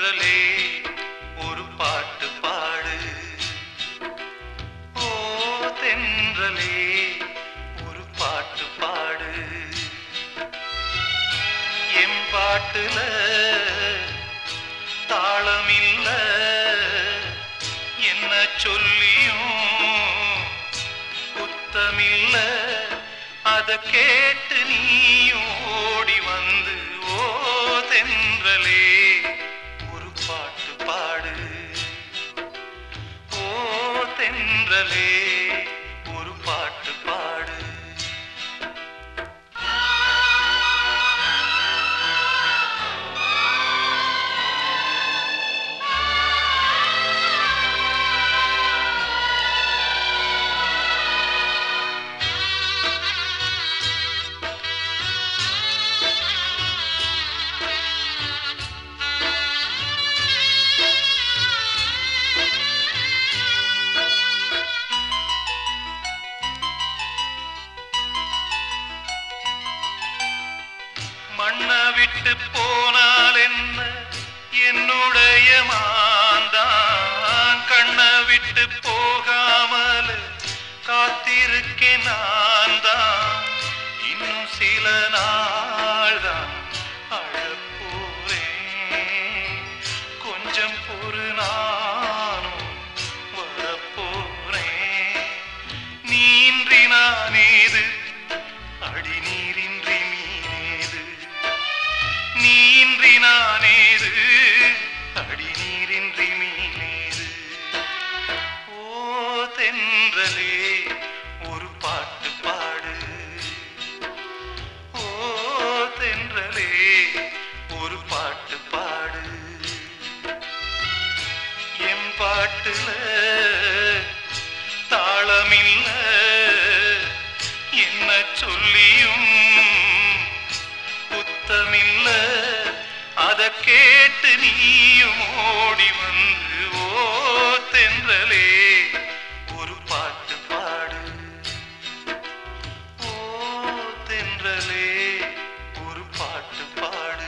தென்றலே ஒரு பாட்டு பாடு ஓ தென்றலே ஒரு பாட்டு பாடு என் பாட்டுல தாளமில்ல என்ன சொல்லியும் குத்தமில்ல அத கேட்டு நீயும் ஓடி வந்து ஓ தென்றலே ஒரு பாட்டு பாடு ஓ தென்றலே ஒரு பாட்டு பாடு மண்ண விட்டு போனால் என்ன என்னுடைய மாந்தான் கண்ண விட்டு போகாமல் காத்திருக்கேன் நான் தான் இன்னும் சில நாள் தான் அழப்போறேன் கொஞ்சம் பொறு நானும் வரப்போறேன் நீன்றி நானேது அடி நீரின்றி மீனேது நீன்றி நானேது அடி நீரின்றி மீனேது ஓ தென்றலே ஒரு பாட்டு பாடு ஓ தென்றலே ஒரு பாட்டு பாடு என் பாட்டுல தாளமில்ல என்ன சொல்லியும் குத்தமில்ல அத கேட்டு நீயும் ஓடி வந்து ஓ தென்றலே ஒரு பாட்டு பாடு ஓ தென்றலே ஒரு பாட்டு பாடு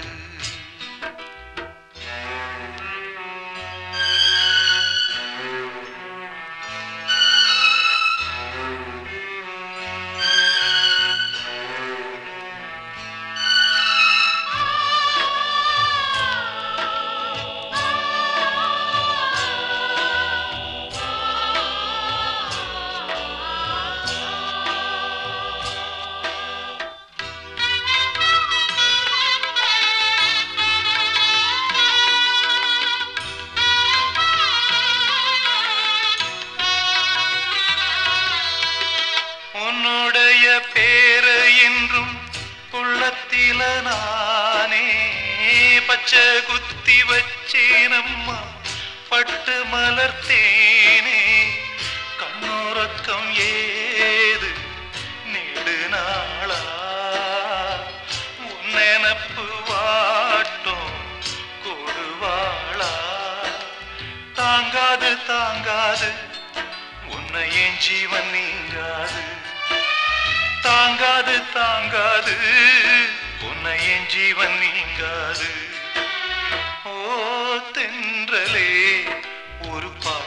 உன்னுடைய பேரு என்றும் உள்ளத்தில நானே பச்சை குத்தி வச்சேனம்மா பட்டு மலர்த்தேனே கண்ணுறக்கம் ஏது நெடு நாளா உன் நினப்பு வாட்டும் கொடுவாளா தாங்காது தாங்காது உன்னை என் ஜீவன் நீங்காது தாங்காது தாங்காது உன்னை என் ஜீவன் நீங்காது ஓ தென்றலே ஒரு பா